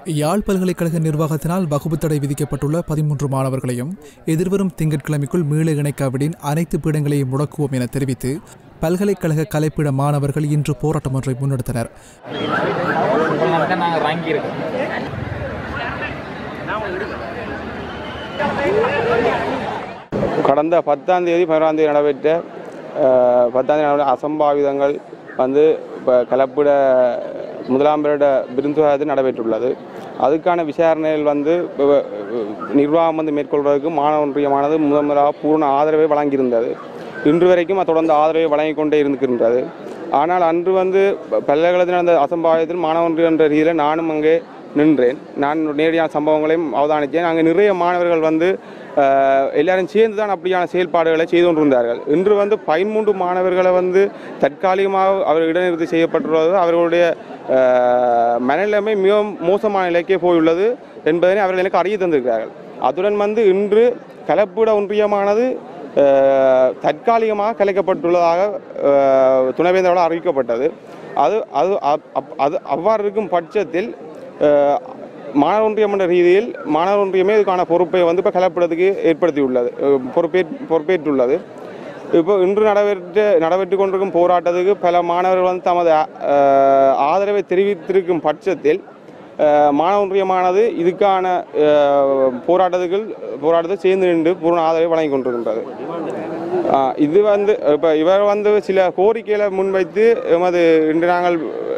யாழ் பல்கலைக்கழக நிர்வாகத்தினால் வகுப்பு தடை விதிக்கப்பட்டுள்ள பதிமூன்று மாணவர்களையும் எதிர்வரும் திங்கட்கிழமைக்குள் மீள இணைக்காவிடின் அனைத்து பீடங்களையும் முடக்குவோம் என தெரிவித்து பல்கலைக்கழக கலைப்பீட மாணவர்கள் இன்று போராட்டம் ஒன்றை முன்னெடுத்தனர் நாங்கள் வாங்கியிருக்கோம் கடந்த பத்தாம் தேதி பதினொன்றாம் தேதி நடைபெற்ற அஹ், பத்தாம் தேதி நடைபெற்ற அசம்பாவிதங்கள் வந்து இப்போ கலப்பிட முதலாம் வருட விருந்துகாரத்தில் நடைபெற்றுள்ளது அதுக்கான விசாரணைகள் வந்து இப்ப, அஹ், நிர்வாகம் வந்து மேற்கொள்வதற்கு மாணவ ஒன்றியமானது முதன் முதலாக பூர்ண ஆதரவை வழங்கியிருந்தது இன்று வரைக்கும் அது தொடர்ந்து ஆதரவை வழங்கிக் கொண்டே இருக்கின்றது ஆனால் அன்று வந்து ப- பல்கலைக்கழகத்தில் நடந்த அசம்பாவிதத்தில் மாணவ ஒன்றியம் என்ற ரீதியில் நானும் அங்கே நின்றேன் நான் நேரடியான சம்பவங்களையும் அவதானித்தேன் அங்கே நிறைய மாணவர்கள் வந்து அஹ், எல்லாரும் சேர்ந்து தான் அப்படியான செயல்பாடுகளை செய்து கொண்டிருந்தார்கள் இன்று வந்து பதிமூன்று மாணவர்களை வந்து தற்காலிகமாக அவர் இடைநிறுத்தி செய்யப்பட்டுள்ளது அவர்களுடைய அஹ், மனநிலைமை மிகவும் மோசமான நிலைக்கே போயுள்ளது என்பதனை அவர்கள் எனக்கு அறிய தந்திருக்கிறார்கள் அத்துடன் வந்து இன்று கலப்பிட ஒன்றியமானது அஹ், தற்காலிகமாக கலைக்கப்பட்டுள்ளதாக அஹ், துணைவேந்தரால் அறிவிக்கப்பட்டது அது அது அப்- அப்- அது அவ்வாறு இருக்கும் பட்சத்தில் அஹ், மாணவர் ஒன்றியம் என்ற ரீதியில் மாணவர் ஒன்றியமே இதுக்கான பொறுப்பை வந்து இப்போ கலப்பிடத்துக்கு ஏற்படுத்தியுள்ளது அஹ், பொறுப்பே பொறுப்பேற்றுள்ளது இப்போ இன்று நடைபெற்று நடைபெற்று கொண்டிருக்கும் போராட்டத்துக்கு பல மாணவர்கள் வந்து தமது அஹ், ஆதரவை தெரிவித்திருக்கும் பட்சத்தில் அஹ், மாணவ ஒன்றியமானது இதுக்கான அஹ், போராட்டத்துக்கு போராட்டத்தை சேர்ந்து நின்று பூர்ண ஆதரவை வழங்கி கொண்டிருக்கின்றது ஆஹ் இது வந்து இப்போ இவர் வந்து சில கோரிக்கைகளை முன்வைத்து எமது இன்று நாங்கள்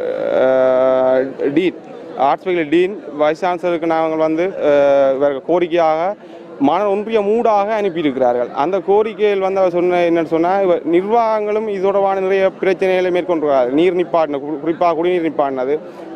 ஆஹ், டீன் ஆர்ட்ஸ் ஃபெயில் டீன் வைஸ் சான்சலருக்கு நாங்கள் வந்து ஆஹ், இவர் கோரிக்கையாக மாணவர் ஒன்றிய மூடாக அனுப்பியிருக்கிறார்கள் அந்த கோரிக்கையில் வந்து அவர் சொன்ன என்னன்னு சொன்னால் இவர் நிர்வாகங்களும் இது தொடர்பான நிறைய பிரச்சனைகளை மேற்கொண்டிருக்கிறார்கள் நீர் நிப்பாட்டின குறி- குறிப்பாக குடிநீர் நிப்பாட்டினது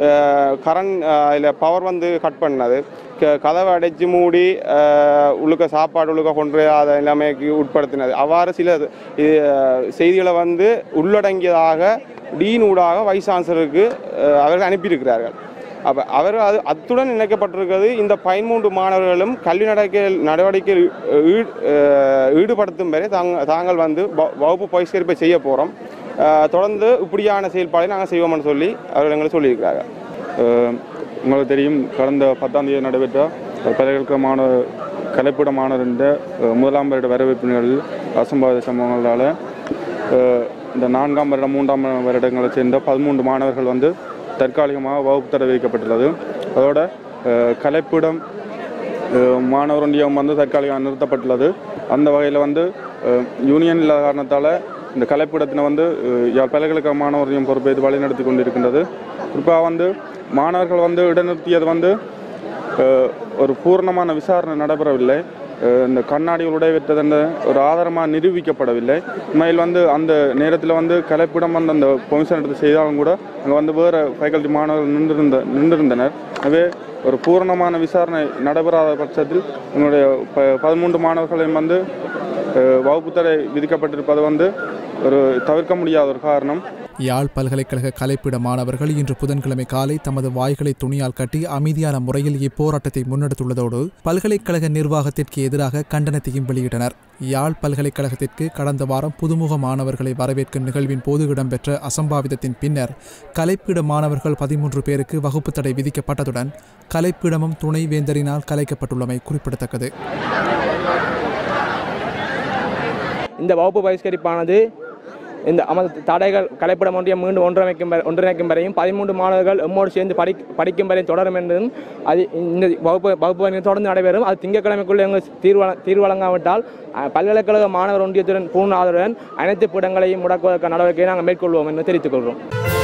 கரண்ட் இல்லை பவர் வந்து கட் பண்ணது க- கதவை அடைச்சு மூடி அஹ், உள்ளுக்க சாப்பாடு உள்ளுக்க கொண்டு அதை நிலைமைக்கு உட்படுத்தினது அவ்வாறு சில இது, செய்திகளை வந்து உள்ளடங்கியதாக டீன் ஊடாக வைஸ் சான்சலருக்கு அஹ், அவர்கள் அனுப்பியிருக்கிறார்கள் அப்போ அவர் அது அத்துடன் இணைக்கப்பட்டிருக்கிறது இந்த பதிமூன்று மாணவர்களும் கல்வி நடக்க நடவடிக்கையில் ஈ- அஹ், ஈடுபடுத்தும் வரை தாங்க தாங்கள் வந்து வ- வகுப்பு பகிஷ்கரிப்பை செய்ய போகிறோம் தொடர்ந்து இப்படியான செயல்பாடை நாங்கள் செய்வோம்னு சொல்லி அவர்கள் எங்களுக்கு சொல்லியிருக்கிறாங்க அஹ் உங்களுக்கு தெரியும் கடந்த பத்தாம் தேதி நடைபெற்ற பல்கலைக்கழக மாணவர் கலைப்பிட மாணவர்ன்ற அஹ், முதலாம் வருட வரவேற்பு நிகழ்வில் அசம்பாவித சம்பவங்களால் அஹ், இந்த நான்காம் வருடம் மூன்றாம் வருடங்களை சேர்ந்த பதிமூன்று மாணவர்கள் வந்து தற்காலிகமாக வகுப்பு தடை வைக்கப்பட்டுள்ளது அதோட அஹ், கலைப்பிடம் அஹ், மாணவர் ஒன்றியம் வந்து தற்காலிகம் நிறுத்தப்பட்டுள்ளது அந்த வகையில் வந்து அஹ், யூனியன் இல்லாத காரணத்தால் இந்த கலைப்பிடத்தினை வந்து அஹ், யாழ் பல்கலைக்கழக மாணவர் ஒன்றியம் பொறுப்பேற்று வழிநடத்தி கொண்டிருக்கின்றது குறிப்பாக வந்து மாணவர்கள் வந்து இடைநிறுத்தியது வந்து அஹ், ஒரு பூர்ணமான விசாரணை நடைபெறவில்லை அஹ், இந்த கண்ணாடிகள் உடைவிட்டதென்ற ஒரு ஆதாரமாக நிரூபிக்கப்படவில்லை உண்மையில் வந்து அந்த நேரத்தில் வந்து கலைப்பிடம் வந்து அந்த பொமிஷன் எடுத்து செய்தாலும் கூட அங்கே வந்து வேறு ஃபேக்கல்டி மாணவர்கள் நின்றிருந்த நின்றிருந்தனர் எனவே ஒரு பூரணமான விசாரணை நடைபெறாத பட்சத்தில் எங்களுடைய ப பதிமூன்று மாணவர்களையும் வந்து அஹ், வகுப்பு தடை விதிக்கப்பட்டிருப்பது வந்து ஒரு தவிர்க்க முடியாத ஒரு காரணம் யாழ் பல்கலைக்கழக கலைப்பிட மாணவர்கள் இன்று புதன்கிழமை காலை தமது வாய்களை துணியால் கட்டி அமைதியான முறையில் இப்போராட்டத்தை முன்னெடுத்துள்ளதோடு பல்கலைக்கழக நிர்வாகத்திற்கு எதிராக கண்டனத்தையும் வெளியிட்டனர் யாழ் பல்கலைக்கழகத்திற்கு கடந்த வாரம் புதுமுக மாணவர்களை வரவேற்கும் நிகழ்வின் போது இடம்பெற்ற அசம்பாவிதத்தின் பின்னர் கலைப்பிட மாணவர்கள் பதிமூன்று பேருக்கு வகுப்பு தடை விதிக்கப்பட்டதுடன் கலைப்பிடமும் துணைவேந்தரினால் கலைக்கப்பட்டுள்ளமை குறிப்பிடத்தக்கது இந்த வகுப்பு பகிஷ்கரிப்பானது இந்த அமது தடைகள் கலைப்படம் ஒன்றியம் மீண்டும் ஒன்றிணைக்கும் வரை- ஒன்றிணைக்கும் வரையும் பதிமூன்று மாணவர்கள் எம்மோடு சேர்ந்து படி படிக்கும் வரை தொடரும் என்றும் அது இந்த வகுப்பு வகுப்பு பணி தொடர்ந்து நடைபெறும் அது திங்கட்கிழமைக்குள்ள எங்கள் தீர்வு வழ- தீர்வு வழங்காவிட்டால் அஹ், பல்கலைக்கழக மாணவர் ஒன்றியத்துடன் பூர்ண ஆதரவுடன் அனைத்து பீடங்களையும் முடக்குவதற்கான நடவடிக்கையை நாங்கள் மேற்கொள்வோம் என்று தெரிவித்துக் கொள்கிறோம்